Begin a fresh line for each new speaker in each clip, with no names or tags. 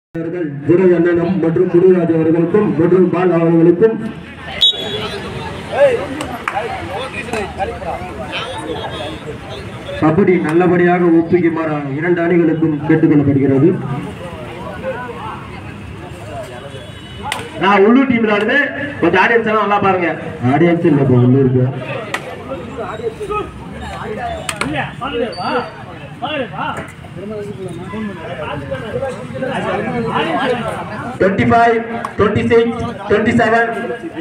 அவர்கள் துரை அண்ணனும் மற்றும் முருகராஜ் அவர்களுக்கும் மற்றும் பால் அவர்களுக்கும் கபடி நல்லபடியாக ஒப்புக்குமாறு இரண்டு அணிகளுக்கும் கேட்டுக்கொள்ளப்படுகிறது நான் உள்ளூர் டீம் விளையாடுது கொஞ்சம் ஆடியன்ஸ் எல்லாம் நல்லா பாருங்க ஆடியன்ஸ் இல்ல இப்போ உள்ளூருக்கு twenty five twenty six twenty seven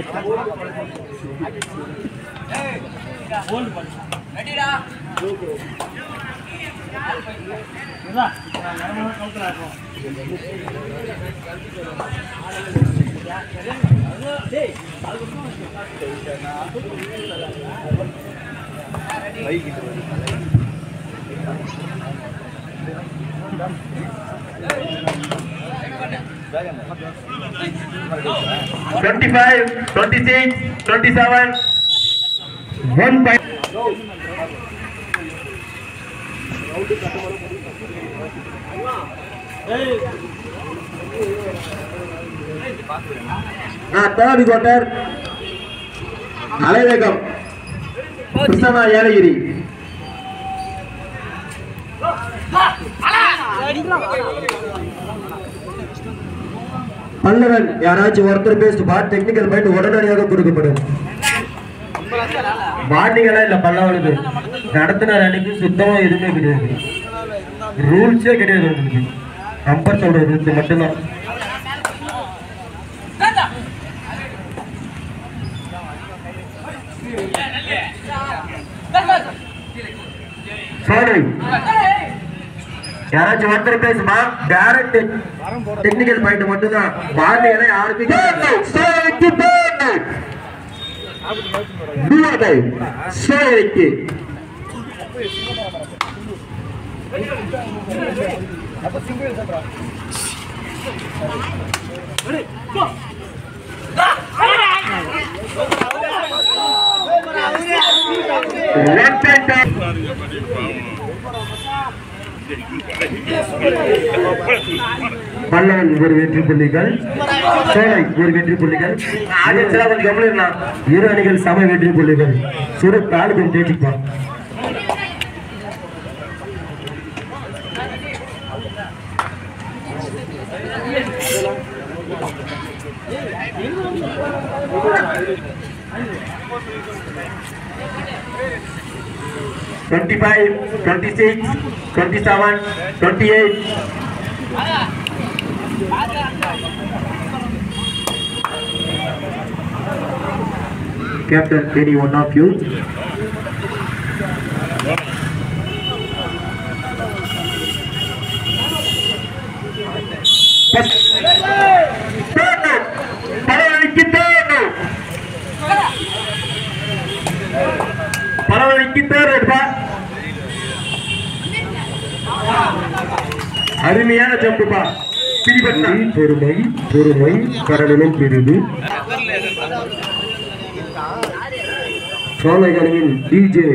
twenty five twenty six twenty seven one by third quarter அலைவேகம் கிருஷ்ணா ஏலகிரி பல்லவன் யாராச்சும் ஒருத்தர் பேசிட்டு பாட் டெக்னிக்கல் பாயிண்ட் உடனடியாக கொடுக்கப்படும் வார்னிங்களா இல்ல பல்லவனுக்கு நடத்தினார் அன்னைக்கு சுத்தமா எதுவுமே கிடையாது ரூல்ஸே கிடையாது உங்களுக்கு கம்பர் சொல்ற ரூல்ஸ் மட்டும்தான் சோனி யாராச்சும் ஒருத்தர் பேசுமா டைரக்ட் டெக்னிக்கல் பாயிண்ட் மட்டும்தான் வார்னிங்களா யாருக்கும் சோனிக்கு Left hand turn. பல்லவன் ஒரு வெற்றி புள்ளிகள் சோலை ஒரு வெற்றி புள்ளிகள் ஆடியன்ஸ்ல கொஞ்சம் கவனிக்கலாம் இரு அணிகள் சம வெற்றி புள்ளிகள் சுரு காலு கொஞ்சம் தேய்ச்சிப்பா twenty five twenty six twenty seven twenty eight Captain, any one of you? பரவழிக்கு தேர்வு பரவழிக்கு தேர்வு அருமையான ஜம்புப்பா பிடிபட்ட பொறுமை பொறுமை கடலிலும் பிரிவு சோலைகளில் DJ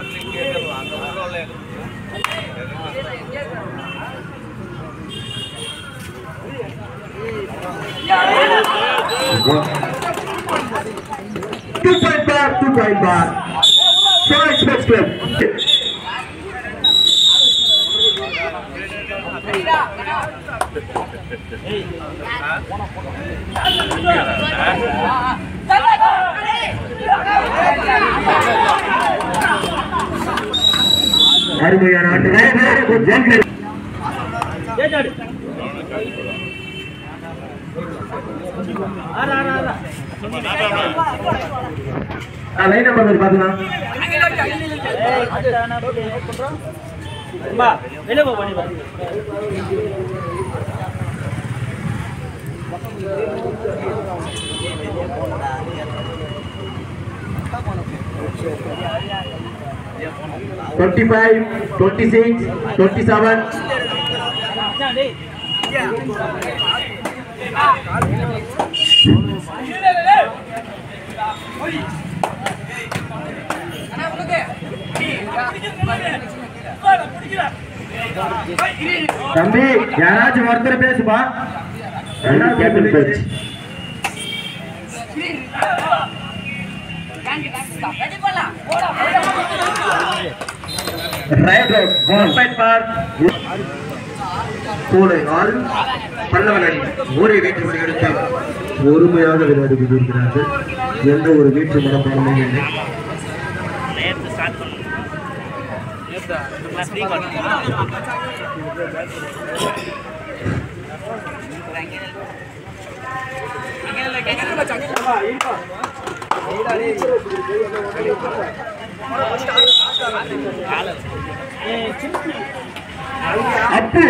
Two point bar, two point bar. Solar Express Club. அருமையான ஆட்டு லைன் நம்பர் பாத்துக்கலாம் twenty five twenty six twenty seven தம்பி யாராச்சும் ஒருத்தர் பேசுப்பா captain coach right right one point four கோலை ஆறு பல்லவன் அணி ஒரே வெற்றி முறை எடுத்து ஒருமையாக விளையாடி கொண்டிருக்கிறார்கள் எந்த ஒரு வீட்டு மனப்பான்மையும் இல்லை
நேற்று ஸ்டார்ட் பண்ணோம் நேற்று நம்ம ஃப்ரீ
அப்பு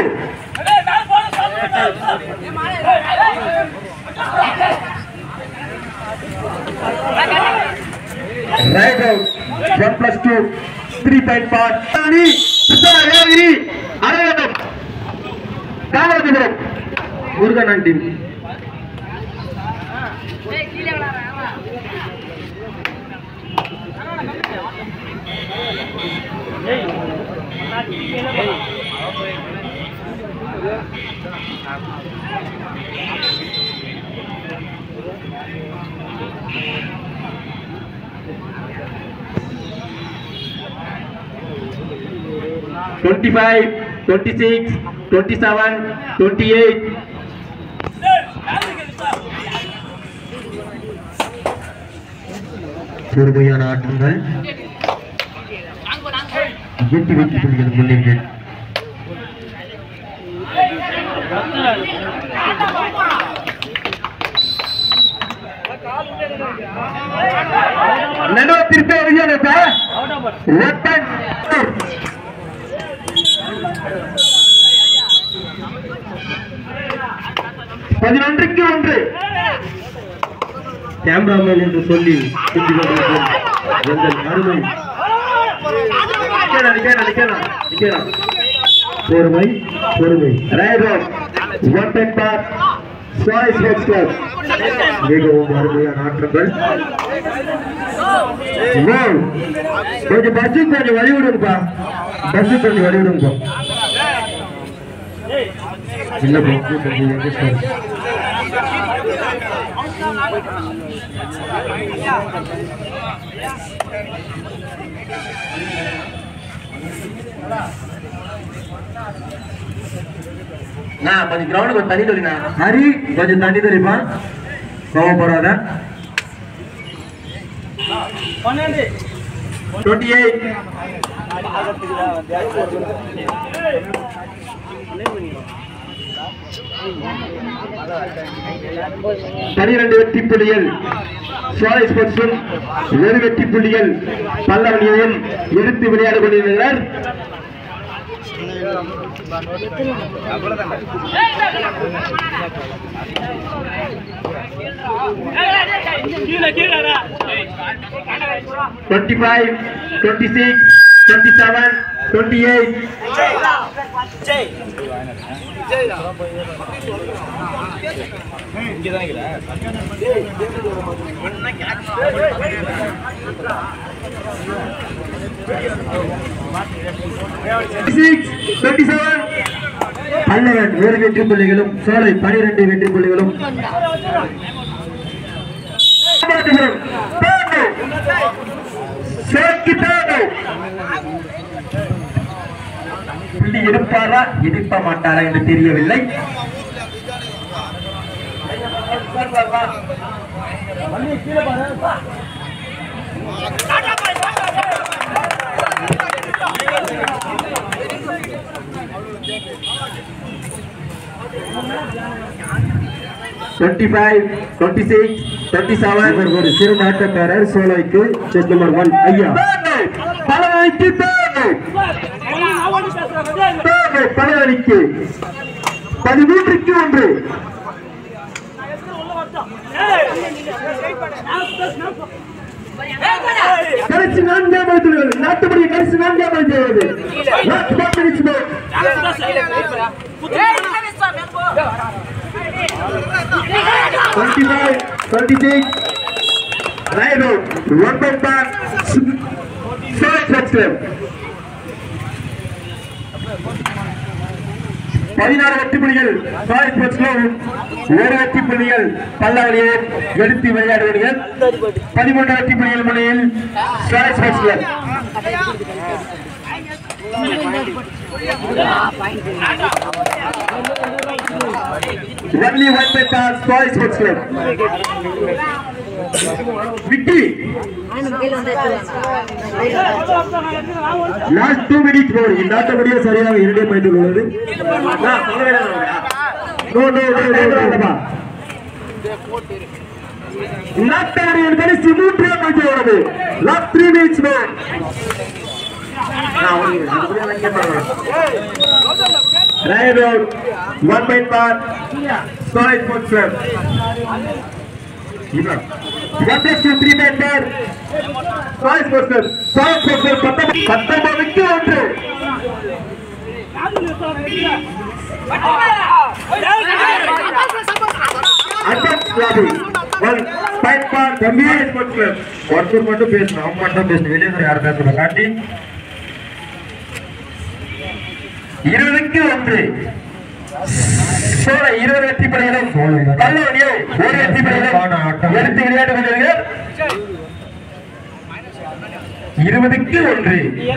right out one plus two three point four அணி ஏகிரி அரங்கடம் Kamarajapuram Murugan team twenty five twenty six twenty seven twenty eight பொறுமையான ஆட்டங்கள் எட்டு வெற்றி புள்ளிகள் முன்னேறிகள் நடுவ திருப்பி வருகிறது சார் லெஃப்ட் பதினொன்றுக்கு ஒன்று கேமராமேன் என்று சொல்லி சுற்றி கொண்டிருக்கும் எங்கள் அருமை நிக்கலாம், நிக்கலாம், நிக்கலாம், நிக்கலாம். பொறுமை பொறுமை right one time four Sai sports club மிகவும் அருமையான ஆற்றங்கள் Wow. கொஞ்சம் பஸ் கொஞ்சம் வழி விடுங்கப்பா பஸ் கொஞ்சம் வழி விடுங்கப்பா இல்ல bro, கொஞ்சம் எங்க சார் நான் கொஞ்சம் கிரவுண்ட் கொஞ்சம் தண்ணி தொழினா ஹரி கொஞ்சம் தண்ணி தொழிப்பா கோவப்படாத டுவெண்ட்டி எயிட் பனிரெண்டு வெற்றி புள்ளிகள் சோலை ஸ்போர்ட்ஸும் ஒரு வெற்றி புள்ளிகள் பல்லவனியையும் எடுத்து விளையாடி கொண்டிருந்தனர் twenty five twenty six twenty seven twenty eight Pallavan ஒரு வெற்றி புள்ளிகளும் சோலை பனிரெண்டு வெற்றி புள்ளிகளும் ராமநாதபுரம், பேடு. சேக்கி பேடு. புள்ளி எடுப்பாரா எடுக்க மாட்டாரா என்று தெரியவில்லை twenty five twenty six twenty seven ஒரு சிறு நாட்டக்காரர் சோலைக்கு செஸ் நம்பர் ஒன் ஐயா பலவழிக்கு தேவை தேவை பலவழிக்கு பதிமூன்றுக்கு ஒன்று கடைசி நான்காம் எழுத்துகள் நாட்டுப்படி கடைசி நான்காம் எழுத்து லாஸ்ட் பாட் minutes twenty five twenty six right out one by four short success பதினாறு வெற்றி புள்ளிகள் சாய் ஸ்போர்ட்ஸ்ல ஒரு வெற்றி புள்ளிகள் பல்லாவளியை எடுத்து விளையாடுவீர்கள் பதிமூன்று வெற்றி புள்ளிகள் முனையில் சாய் ஸ்போர்ட்ஸ்ல only one by pass Soy Sports Club. Vicky, last two minutes more. இந்த ஆட்டப்படியே சரியாக இரண்டே பாயிண்ட் உள்ளது No, no, no, no, no, no. இந்த ஆட்டப்படி என்பது மூன்றே பாயிண்ட் உள்ளது லாஸ்ட் த்ரீ மினிட்ஸ் more. நான் உங்களுக்கு அதுக்குள்ளே வைக்க போறேன். Right out, one by pass Soy Sports Club. Ibrahim. One plus two, three by four. Soy Sports Club. Soy Sports Club பத்தொன்பது- பத்தொன்பதுக்கு ஒன்று Advance lobby. One five for தம்பி Sports Club. ஒருத்தர் மட்டும் பேசணும் அவன் மட்டும் பேசணும் வெளியே இருந்து யாரும் பேசணும் காட்டி இருபதுக்கு ஒன்று சோழ இருபது வெற்றி பெறுகிறோம் கல்லூரியை ஒரு வெற்றி பெறுகிறோம் எடுத்து விளையாட்டு வீரர்கள் இருபதுக்கு ஒன்று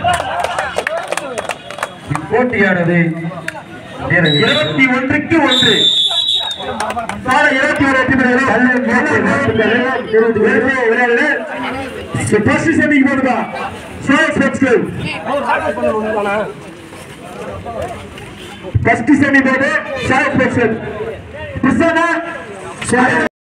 இப்போட்டியானது இருபத்தி ஒன்றுக்கு ஒன்று சோழ இருபத்தி ஒரு வெற்றி பெறுகிறோம் ஃபர்ஸ்ட் செமிக்கு போடுதா Chola sports club first semi போடு ஷாய் ஸ்போர்ட்ஸ் கிளப் பிரசன்னா